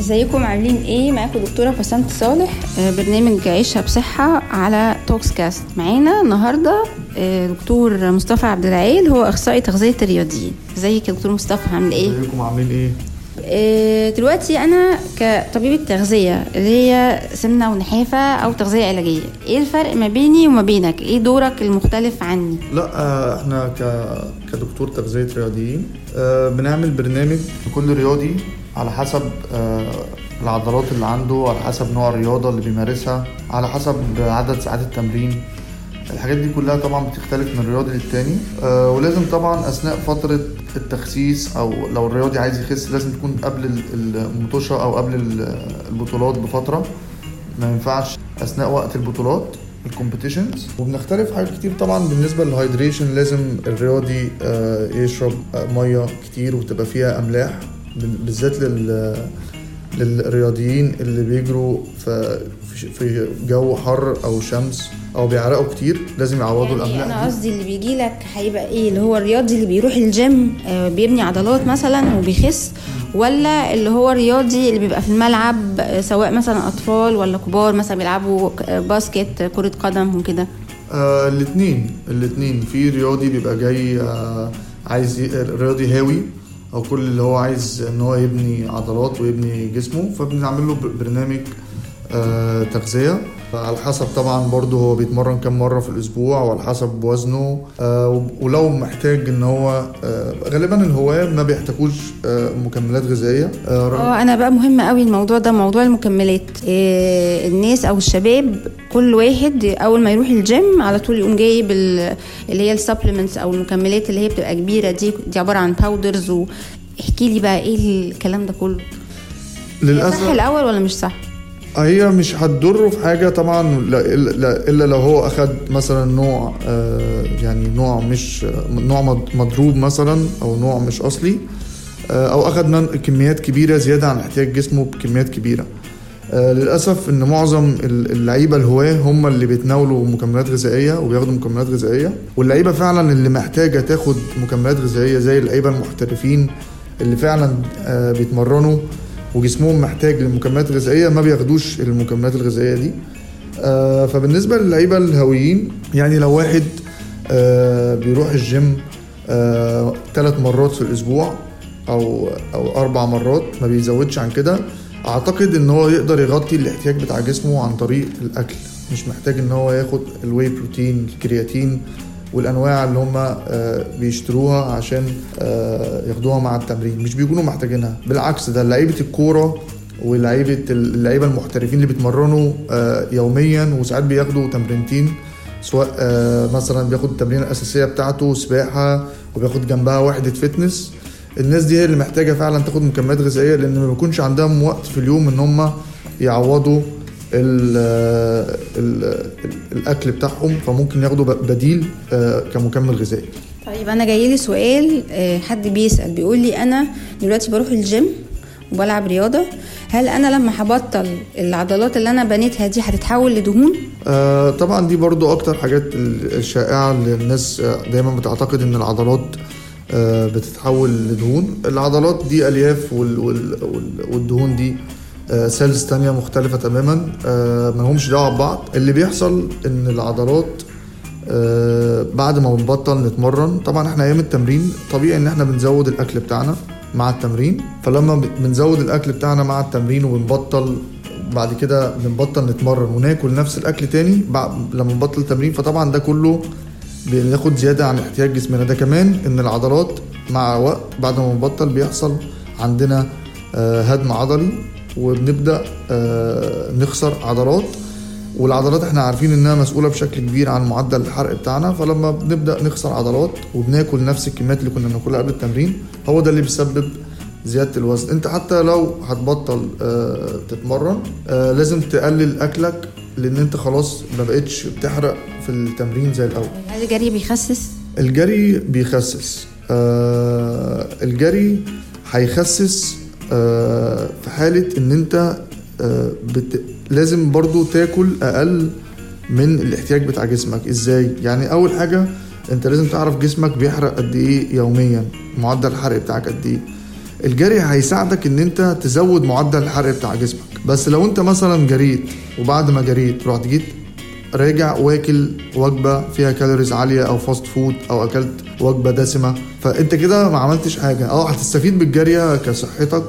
ازيكم عاملين ايه معاكم دكتوره بسنت صالح آه، برنامج عيشها بصحه على توكس كاست معانا النهارده آه، دكتور مصطفى عبد العال هو اخصائي تغذيه الرياضيين ازيك يا دكتور مصطفى عامل ايه ازيكم عاملين ايه؟ آه، دلوقتي انا كطبيبه تغذيه اللي هي سمنه ونحافه او تغذيه علاجيه ايه الفرق ما بيني وما بينك ايه دورك المختلف عني لا آه، احنا ك... كدكتور تغذية رياضيين آه، بنعمل برنامج لكل رياضي على حسب آه، العضلات اللي عنده على حسب نوع الرياضة اللي بيمارسها على حسب عدد ساعات التمرين الحاجات دي كلها طبعا بتختلف من رياضي للتاني آه، ولازم طبعا اثناء فترة التخسيس او لو الرياضي عايز يخس لازم تكون قبل ال- المطوشة او قبل ال- البطولات بفترة ما ينفعش اثناء وقت البطولات الكومبيتيشنز وبنختلف حاجات كتير طبعا بالنسبه للهايدريشن لازم الرياضي آه، يشرب آه، ميه كتير وتبقى فيها املاح بال- بالذات لل للرياضيين اللي بيجروا في في- في جو حر او شمس او بيعرقوا كتير لازم يعوضوا يعني الاملاح انا دي. قصدي اللي بيجي لك هيبقى ايه اللي هو الرياضي اللي بيروح الجيم آه، بيبني عضلات مثلا وبيخس ولا اللي هو الرياضي اللي بيبقى في الملعب آه، سواء مثلا اطفال ولا كبار مثلا بيلعبوا ك- آه، باسكت كرة قدم وكده آه الاثنين الاثنين في رياضي بيبقى جاي آه عايز ي... رياضي هاوي او كل اللي هو عايز ان هو يبني عضلات ويبني جسمه فبنعمل له ب- برنامج آه تغذية على حسب طبعا برضه هو بيتمرن كم مرة في الأسبوع وعلى حسب وزنه آه وب- ولو محتاج إن هو آه غالبا الهواة ما بيحتاجوش آه مكملات غذائية آه رغم- اه انا بقى مهم قوي الموضوع ده موضوع المكملات إيه الناس او الشباب كل واحد اول ما يروح الجيم على طول يقوم جايب ال- اللي هي السبلمنتس او المكملات اللي هي بتبقى كبيره دي دي عباره عن باودرز واحكي لي بقى ايه الكلام ده كله للأسف صح الاول ولا مش صح هي مش هتضره في حاجة طبعا لا إلا, لا إلا لو هو أخد مثلا نوع آه يعني نوع مش نوع مض- مضروب مثلا أو نوع مش أصلي آه أو أخد من كميات كبيرة زيادة عن احتياج جسمه بكميات كبيرة آه للأسف إن معظم ال- اللعيبة الهواة هم اللي بيتناولوا مكملات غذائية وبياخدوا مكملات غذائية واللعيبة فعلا اللي محتاجة تاخد مكملات غذائية زي اللعيبة المحترفين اللي فعلا آه بيتمرنوا وجسمهم محتاج للمكملات الغذائيه ما بياخدوش المكملات الغذائيه دي آه فبالنسبه للعيبه الهويين يعني لو واحد آه بيروح الجيم ثلاث مرات في الاسبوع او او اربع مرات ما بيزودش عن كده اعتقد ان هو يقدر يغطي الاحتياج بتاع جسمه عن طريق الاكل مش محتاج ان هو ياخد الواي بروتين الكرياتين والانواع اللي هم آه، بيشتروها عشان آه، ياخدوها مع التمرين مش بيكونوا محتاجينها بالعكس ده لعيبه الكوره ولعيبه اللعيبه المحترفين اللي بيتمرنوا آه، يوميا وساعات بياخدوا تمرينتين سواء آه، مثلا بياخد التمرين الاساسيه بتاعته سباحه وبياخد جنبها وحده فتنس الناس دي هي اللي محتاجه فعلا تاخد مكملات غذائيه لان ما بيكونش عندهم وقت في اليوم ان هم يعوضوا ال ال ال الاكل بتاعهم فممكن ياخدوا ب- بديل آه، كمكمل غذائي طيب انا جاي لي سؤال آه، حد بيسال بيقول لي انا دلوقتي بروح الجيم وبلعب رياضه هل انا لما هبطل العضلات اللي انا بنيتها دي هتتحول لدهون آه، طبعا دي برضو اكتر حاجات ال- الشائعه اللي الناس آه، دايما بتعتقد ان العضلات آه، بتتحول لدهون العضلات دي الياف وال- وال- وال- والدهون دي سيلز تانية مختلفة تماما آه، ما همش دعوة ببعض اللي بيحصل ان العضلات آه، بعد ما بنبطل نتمرن طبعا احنا ايام التمرين طبيعي ان احنا بنزود الاكل بتاعنا مع التمرين فلما ب- بنزود الاكل بتاعنا مع التمرين وبنبطل بعد كده بنبطل نتمرن وناكل نفس الاكل تاني بعد لما نبطل التمرين فطبعا ده كله بناخد زياده عن احتياج جسمنا ده كمان ان العضلات مع وقت بعد ما بنبطل بيحصل عندنا آه، هدم عضلي وبنبدا آه، نخسر عضلات والعضلات احنا عارفين انها مسؤوله بشكل كبير عن معدل الحرق بتاعنا فلما بنبدا نخسر عضلات وبناكل نفس الكميات اللي كنا بناكلها قبل التمرين هو ده اللي بيسبب زياده الوزن انت حتى لو هتبطل آه تتمرن آه لازم تقلل اكلك لان انت خلاص ما بقتش بتحرق في التمرين زي الاول هل الجري بيخسس الجري بيخسس آه الجري هيخسس آه في حالة ان انت آه بت... لازم برضو تاكل اقل من الاحتياج بتاع جسمك ازاي يعني اول حاجة انت لازم تعرف جسمك بيحرق قد ايه يوميا معدل الحرق بتاعك قد ايه الجري هيساعدك ان انت تزود معدل الحرق بتاع جسمك بس لو انت مثلا جريت وبعد ما جريت رحت جيت راجع واكل وجبه فيها كالوريز عاليه او فاست فود او اكلت وجبه دسمه فانت كده ما عملتش حاجه اه هتستفيد بالجريه كصحتك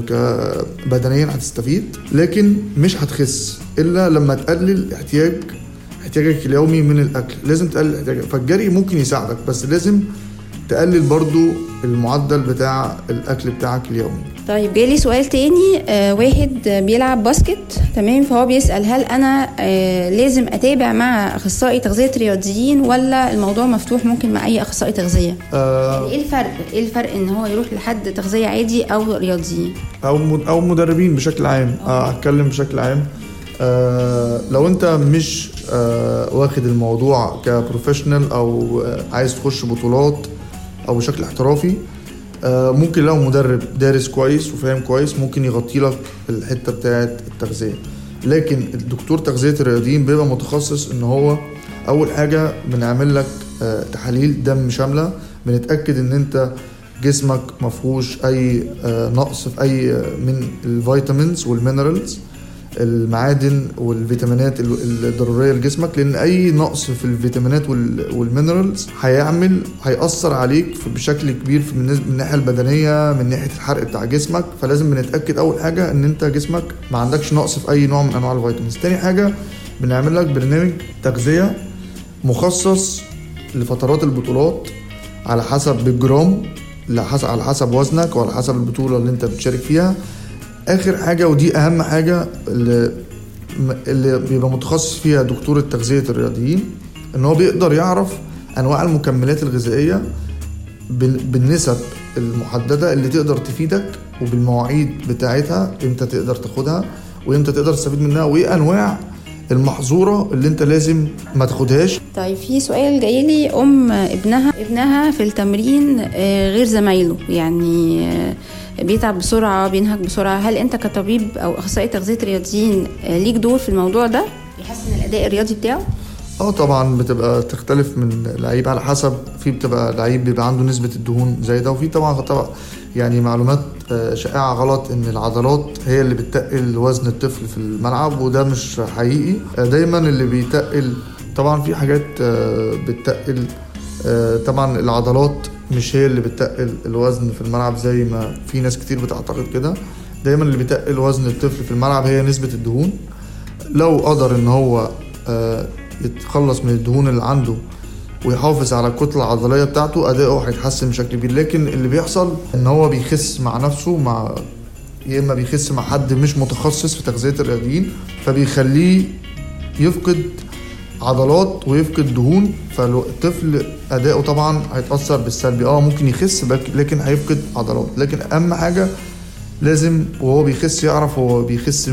وكبدنيا هتستفيد لكن مش هتخس الا لما تقلل احتياج احتياجك اليومي من الاكل لازم تقلل احتياجك فالجري ممكن يساعدك بس لازم تقلل برضو المعدل بتاع الاكل بتاعك اليومي طيب جالي سؤال تاني آه واحد بيلعب باسكت تمام فهو بيسأل هل أنا آه لازم أتابع مع أخصائي تغذية رياضيين ولا الموضوع مفتوح ممكن مع أي أخصائي تغذية؟ آه إيه الفرق؟ إيه الفرق إن هو يروح لحد تغذية عادي أو رياضيين؟ او مد- او مدربين بشكل عام آه، هتكلم بشكل عام آه لو انت مش آه واخد الموضوع كبروفيشنال او آه عايز تخش بطولات او بشكل احترافي آه ممكن لو مدرب دارس كويس وفاهم كويس ممكن يغطي لك الحته بتاعه التغذيه لكن الدكتور تغذيه الرياضيين بيبقى متخصص ان هو اول حاجه بنعمل لك آه تحاليل دم شامله بنتاكد ان انت جسمك ما فيهوش اي آه، نقص في اي آه، من الفيتامينز والمينرالز المعادن والفيتامينات ال- الضروريه لجسمك لان اي نقص في الفيتامينات وال- والمينرالز هيعمل هياثر عليك في- بشكل كبير في من من الناحيه البدنيه من ناحيه الحرق بتاع جسمك فلازم بنتاكد اول حاجه ان انت جسمك ما عندكش نقص في اي نوع من انواع الفيتامينز تاني حاجه بنعمل لك برنامج تغذيه مخصص لفترات البطولات على حسب بالجرام على حسب على حسب وزنك وعلى حسب البطوله اللي انت بتشارك فيها اخر حاجه ودي اهم حاجه اللي اللي بيبقى متخصص فيها دكتور التغذيه الرياضيين ان هو بيقدر يعرف انواع المكملات الغذائيه بال- بالنسب المحدده اللي تقدر تفيدك وبالمواعيد بتاعتها امتى تقدر تاخدها وامتى تقدر تستفيد منها وايه انواع المحظوره اللي انت لازم ما تاخدهاش طيب في سؤال جاي لي ام ابنها ابنها في التمرين آه، غير زمايله يعني آه، بيتعب بسرعه بينهك بسرعه هل انت كطبيب او اخصائي تغذيه رياضيين آه، ليك دور في الموضوع ده يحسن الاداء الرياضي بتاعه اه طبعا بتبقى تختلف من لعيب على حسب في بتبقى لعيب بيبقى عنده نسبة الدهون زايدة وفي طبعا طبعا يعني معلومات آه، شائعة غلط ان العضلات هي اللي بتتقل وزن الطفل في الملعب وده مش حقيقي آه، دايما اللي بيتقل طبعا في حاجات آه، بتتقل آه، طبعا العضلات مش هي اللي بتتقل الوزن في الملعب زي ما في ناس كتير بتعتقد كده دايما اللي بيتقل وزن الطفل في الملعب هي نسبة الدهون لو قدر ان هو آه، يتخلص من الدهون اللي عنده ويحافظ على الكتلة العضلية بتاعته أداؤه هيتحسن بشكل كبير لكن اللي بيحصل إن هو بيخس مع نفسه مع يا إما بيخس مع حد مش متخصص في تغذية الرياضيين فبيخليه يفقد عضلات ويفقد دهون فالطفل أداؤه طبعا هيتأثر بالسلبي اه ممكن يخس بك- لكن هيفقد عضلات لكن أهم حاجة لازم وهو بيخس يعرف هو بيخس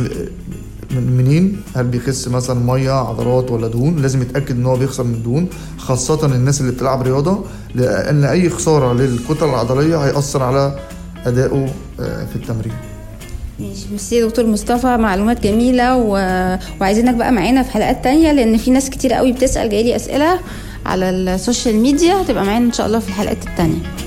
من منين هل بيخس مثلا ميه عضلات ولا دهون لازم يتاكد ان هو بيخسر من الدهون خاصه الناس اللي بتلعب رياضه لان اي خساره للكتله العضليه هياثر على ادائه آه، في التمرين ماشي ميرسي يا دكتور مصطفى معلومات جميلة و... وعايزينك بقى معانا في حلقات تانية لأن في ناس كتير قوي بتسأل جايلي أسئلة على السوشيال ميديا هتبقى معانا إن شاء الله في الحلقات التانية